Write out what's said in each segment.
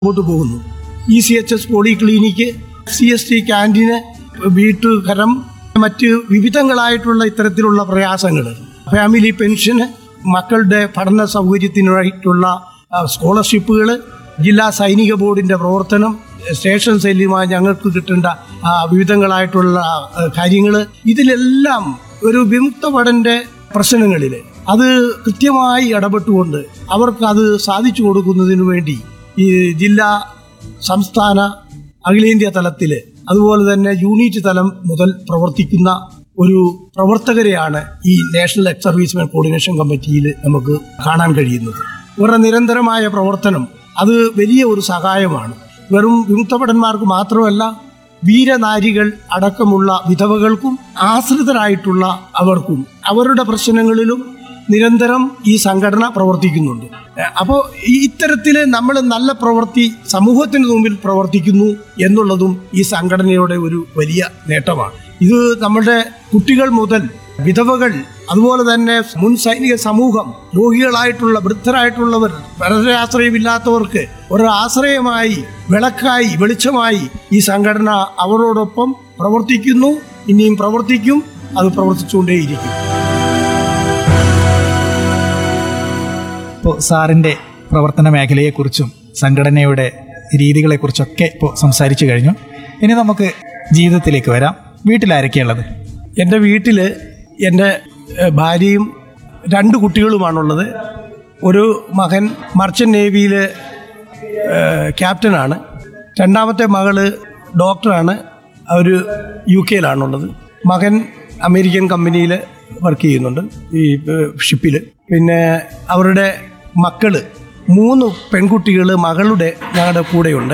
മുമ്പോട്ട് പോകുന്നു E C H S polyclinic C S T ക്യാൻറ്റീന് വീട്ടുകരം മറ്റ് വിവിധങ്ങളായിട്ടുള്ള ഇത്തരത്തിലുള്ള പ്രയാസങ്ങൾ ഫാമിലി പെൻഷന് മക്കളുടെ പഠന സൗകര്യത്തിനായിട്ടുള്ള സ്കോളർഷിപ്പുകൾ ജില്ലാ സൈനിക ബോർഡിന്റെ പ്രവർത്തനം സ്റ്റേഷൻ സെല്ലുമായി ഞങ്ങൾക്ക് കിട്ടേണ്ട ആ, വിവിധങ്ങളായിട്ടുള്ള കാര്യങ്ങൾ ഇതിലെല്ലാം ഒരു വിമുക്ത ഭടന്റെ പ്രശ്നങ്ങളിൽ അത് കൃത്യമായി ഇടപെട്ടുകൊണ്ട് അവർക്ക് അത് സാധിച്ചു കൊടുക്കുന്നതിനു വേണ്ടി ഈ ജില്ലാ സംസ്ഥാന അഖിലേന്ത്യാ തലത്തിൽ അതുപോലെ തന്നെ യൂണിറ്റ് തലം മുതൽ പ്രവർത്തിക്കുന്ന ഒരു പ്രവർത്തകരെയാണ് ഈ നാഷണൽ എക്സ് സർവീസ്മെൻ കോർഡിനേഷൻ കമ്മിറ്റിയിൽ നമുക്ക് കാണാൻ കഴിയുന്നത് ഇവരുടെ നിരന്തരമായ പ്രവർത്തനം അത് വലിയ ഒരു സഹായമാണ് വെറും വിമുക്തഭടന്മാർക്ക് മാത്രമല്ല വീരനാരികൾ അടക്കമുള്ള വിധവകൾക്കും ആശ്രിതരായിട്ടുള്ള അവർക്കും അവരുടെ പ്രശ്നങ്ങളിലും നിരന്തരം ഈ സംഘടന പ്രവർത്തിക്കുന്നുണ്ട് അപ്പോൾ ഈ ഇത്തരത്തില് നമ്മൾ നല്ല പ്രവൃത്തി സമൂഹത്തിന് മുമ്പിൽ പ്രവർത്തിക്കുന്നു എന്നുള്ളതും ഈ സംഘടനയുടെ ഒരു വലിയ നേട്ടമാണ് ഇത് നമ്മുടെ കുട്ടികൾ മുതൽ വിധവകൾ അതുപോലെ തന്നെ മുൻ സൈനിക സമൂഹം രോഗികളായിട്ടുള്ള വൃദ്ധരായിട്ടുള്ളവർ വളരെ ആശ്രയമില്ലാത്തവർക്ക് ഒരു ആശ്രയമായി വിളക്കായി വെളിച്ചമായി ഈ സംഘടന അവരോടൊപ്പം പ്രവർത്തിക്കുന്നു ഇനിയും പ്രവർത്തിക്കും അത് പ്രവർത്തിച്ചുകൊണ്ടേയിരിക്കും ഇപ്പോൾ സാറിൻ്റെ പ്രവർത്തന മേഖലയെക്കുറിച്ചും സംഘടനയുടെ രീതികളെക്കുറിച്ചൊക്കെ ഇപ്പോൾ സംസാരിച്ചു കഴിഞ്ഞു ഇനി നമുക്ക് ജീവിതത്തിലേക്ക് വരാം വീട്ടിലാരൊക്കെയുള്ളത് എൻ്റെ വീട്ടിൽ എൻ്റെ ഏഹ്, ഭാര്യയും രണ്ട് കുട്ടികളുമാണുള്ളത് ഒരു മകൻ മർച്ചൻ്റ് നേവിയിൽ ക്യാപ്റ്റനാണ് രണ്ടാമത്തെ മകള് ഡോക്ടറാണ് അവർ യു കെയിലാണുള്ളത് മകൻ അമേരിക്കൻ കമ്പനിയിൽ വർക്ക് ചെയ്യുന്നുണ്ട് ഈ ഷിപ്പിൽ പിന്നെ അവരുടെ മക്കള് മൂന്ന് പെൺകുട്ടികൾ മകളുടെ ഞങ്ങളുടെ കൂടെയുണ്ട്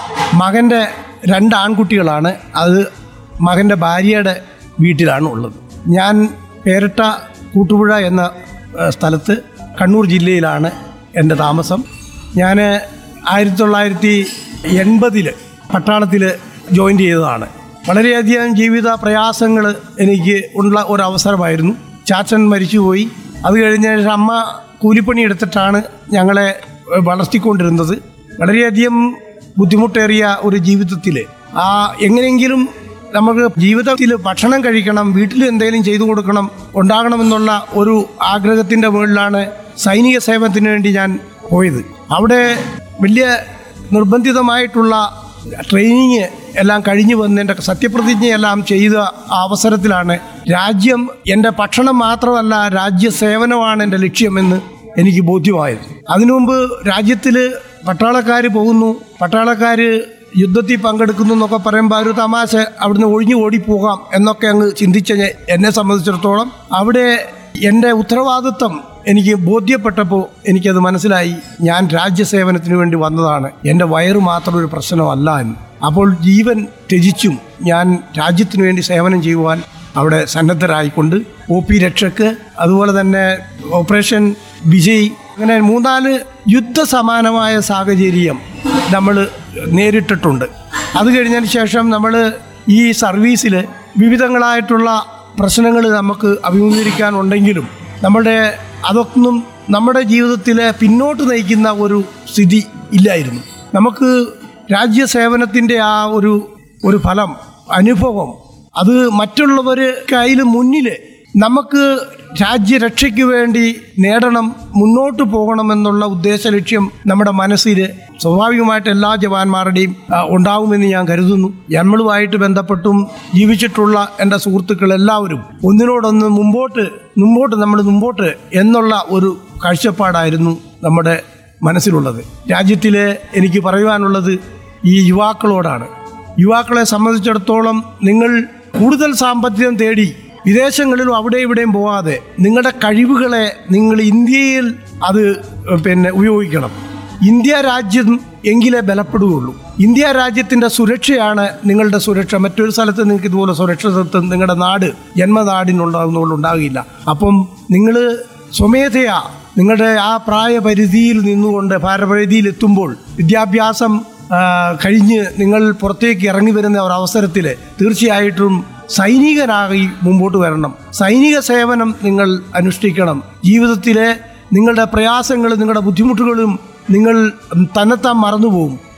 മകൻ്റെ രണ്ട് ആൺകുട്ടികളാണ് അത് മകൻ്റെ ഭാര്യയുടെ വീട്ടിലാണ് ഉള്ളത് ഞാൻ പേരട്ട കൂട്ടുപുഴ എന്ന ഏഹ്, സ്ഥലത്ത് കണ്ണൂർ ജില്ലയിലാണ് എൻ്റെ താമസം ഞാൻ ആയിരത്തി തൊള്ളായിരത്തി എൺപതിൽ പട്ടാളത്തിൽ ജോയിൻ ചെയ്തതാണ് വളരെയധികം ജീവിത പ്രയാസങ്ങൾ എനിക്ക് ഉള്ള ഒരു അവസരമായിരുന്നു ചാച്ചൻ മരിച്ചുപോയി അത് കഴിഞ്ഞ ശേഷം അമ്മ കൂലിപ്പണി എടുത്തിട്ടാണ് ഞങ്ങളെ ഏഹ്, വളർത്തിക്കൊണ്ടിരുന്നത് വളരെയധികം ബുദ്ധിമുട്ടേറിയ ഒരു ജീവിതത്തിൽ ആ എങ്ങനെയെങ്കിലും നമുക്ക് ജീവിതത്തിൽ ഭക്ഷണം കഴിക്കണം വീട്ടിൽ എന്തെങ്കിലും ചെയ്തു കൊടുക്കണം ഉണ്ടാകണമെന്നുള്ള ഒരു ആഗ്രഹത്തിൻ്റെ മുകളിലാണ് സൈനിക സേവനത്തിന് വേണ്ടി ഞാൻ പോയത് അവിടെ വലിയ നിർബന്ധിതമായിട്ടുള്ള ട്രെയിനിങ് എല്ലാം കഴിഞ്ഞു വന്ന് എൻ്റെ സത്യപ്രതിജ്ഞയെല്ലാം ചെയ്ത ആ അവസരത്തിലാണ് രാജ്യം എൻ്റെ ഭക്ഷണം മാത്രമല്ല രാജ്യസേവനമാണ് എൻ്റെ ലക്ഷ്യമെന്ന് എനിക്ക് ബോധ്യമായത് അതിനു മുമ്പ് രാജ്യത്തിൽ പട്ടാളക്കാർ പോകുന്നു പട്ടാളക്കാർ യുദ്ധത്തിൽ പങ്കെടുക്കുന്നു എന്നൊക്കെ പറയുമ്പോൾ ആ ഒരു തമാശ അവിടുന്ന് ഒഴിഞ്ഞു ഓടിപ്പോകാം എന്നൊക്കെ അങ്ങ് ചിന്തിച്ച ഞ- എന്നെ സംബന്ധിച്ചിടത്തോളം അവിടെ എൻ്റെ ഉത്തരവാദിത്വം എനിക്ക് ബോധ്യപ്പെട്ടപ്പോൾ എനിക്കത് മനസ്സിലായി ഞാൻ രാജ്യസേവനത്തിന് വേണ്ടി വന്നതാണ് എൻ്റെ വയറ് മാത്രം ഒരു പ്രശ്നമല്ല എന്ന് അപ്പോൾ ജീവൻ ത്യജിച്ചും ഞാൻ രാജ്യത്തിന് വേണ്ടി സേവനം ചെയ്യുവാൻ അവിടെ സന്നദ്ധരായിക്കൊണ്ട് ഒ പി രക്ഷക്ക് അതുപോലെ തന്നെ ഓപ്പറേഷൻ വിജയ് അങ്ങനെ മൂന്നാല് യുദ്ധസമാനമായ സാഹചര്യം നമ്മൾ നേരിട്ടിട്ടുണ്ട് അത് കഴിഞ്ഞതിന് ശേഷം നമ്മൾ ഈ സർവീസിൽ വിവിധങ്ങളായിട്ടുള്ള പ്രശ്നങ്ങൾ നമുക്ക് അഭിമുഖീകരിക്കാനുണ്ടെങ്കിലും നമ്മുടെ അതൊന്നും നമ്മുടെ ജീവിതത്തിൽ പിന്നോട്ട് നയിക്കുന്ന ഒരു സ്ഥിതി ഇല്ലായിരുന്നു നമുക്ക് രാജ്യസേവനത്തിൻ്റെ ആ ഒരു ഒരു ഫലം അനുഭവം അത് മറ്റുള്ളവർ കയ്യിൽ മുന്നിൽ നമുക്ക് രാജ്യരക്ഷയ്ക്ക് വേണ്ടി നേടണം മുന്നോട്ട് പോകണമെന്നുള്ള ഉദ്ദേശ ലക്ഷ്യം നമ്മുടെ മനസ്സിൽ സ്വാഭാവികമായിട്ട് എല്ലാ ജവാന്മാരുടെയും ആ, ഉണ്ടാകുമെന്ന് ഞാൻ കരുതുന്നു നമ്മളുമായിട്ട് ബന്ധപ്പെട്ടും ജീവിച്ചിട്ടുള്ള എൻ്റെ സുഹൃത്തുക്കൾ എല്ലാവരും ഒന്നിനോടൊന്ന് മുമ്പോട്ട് മുമ്പോട്ട് നമ്മൾ മുമ്പോട്ട് എന്നുള്ള ഒരു കാഴ്ചപ്പാടായിരുന്നു നമ്മുടെ മനസ്സിലുള്ളത് രാജ്യത്തിലെ എനിക്ക് പറയുവാനുള്ളത് ഈ യുവാക്കളോടാണ് യുവാക്കളെ സംബന്ധിച്ചിടത്തോളം നിങ്ങൾ കൂടുതൽ സാമ്പത്തികം തേടി വിദേശങ്ങളിലും അവിടെ ഇവിടെയും പോവാതെ നിങ്ങളുടെ കഴിവുകളെ നിങ്ങൾ ഇന്ത്യയിൽ അത് പിന്നെ ഉപയോഗിക്കണം ഇന്ത്യ രാജ്യം എങ്കിലേ ബലപ്പെടുകയുള്ളൂ ഇന്ത്യ രാജ്യത്തിൻ്റെ സുരക്ഷയാണ് നിങ്ങളുടെ സുരക്ഷ മറ്റൊരു സ്ഥലത്ത് നിങ്ങൾക്ക് ഇതുപോലെ സുരക്ഷിതത്വം നിങ്ങളുടെ നാട് ജന്മനാടിനുണ്ടാകുന്നതുകൊണ്ട് ഉണ്ടാകില്ല അപ്പം നിങ്ങൾ സ്വമേധയാ നിങ്ങളുടെ ആ പ്രായപരിധിയിൽ നിന്നുകൊണ്ട് പ്രായപരിധിയിൽ എത്തുമ്പോൾ വിദ്യാഭ്യാസം ആ, കഴിഞ്ഞ് നിങ്ങൾ പുറത്തേക്ക് ഇറങ്ങി വരുന്ന ഒരു അവസരത്തിൽ തീർച്ചയായിട്ടും സൈനികനായി മുമ്പോട്ട് വരണം സൈനിക സേവനം നിങ്ങൾ അനുഷ്ഠിക്കണം ജീവിതത്തിലെ നിങ്ങളുടെ പ്രയാസങ്ങളും നിങ്ങളുടെ ബുദ്ധിമുട്ടുകളും നിങ്ങൾ തന്നെത്താൻ മറന്നുപോകും